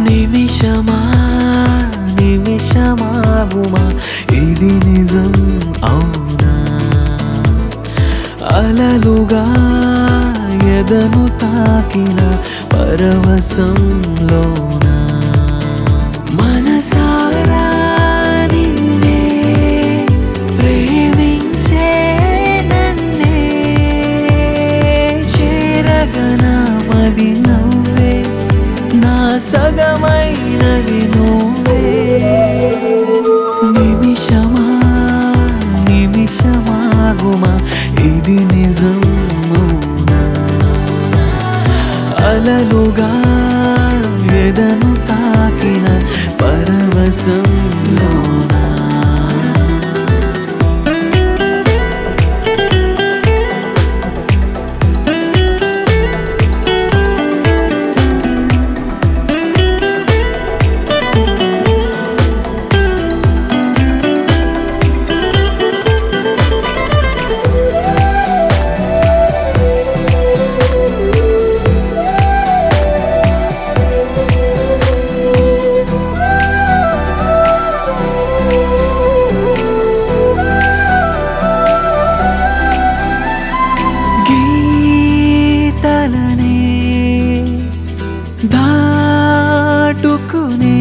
నిమిషమా నిమిషమాగుమా ఇది నిజం అవునా అలలుగా ఎదను తాకిన పరవశంలోనా మనసారా నిన్నే ప్రేమించే నన్నే చేరగన మది నవ్వే నా సగమైనది నువ్వే నిమిషమా నిమిషమాగుమా ఇది నిజం అవునా అలలుగా ఎదను తాకిన పరవశంలోనా గీతలనే దాటుకునే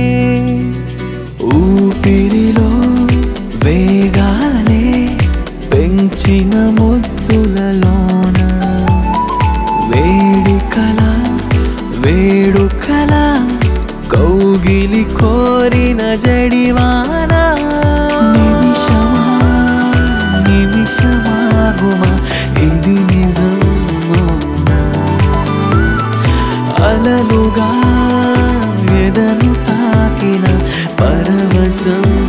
ఊపిరిలో వేగాలే పెంచిన ముద్దులలోన వేడికల వేడుకల కౌగిలి కోరిన జడివానా నిమిషమా నిమిషమాగుమా ఇది నిజం అవునా? అలలుగా ఎదను తాకిన పరవశం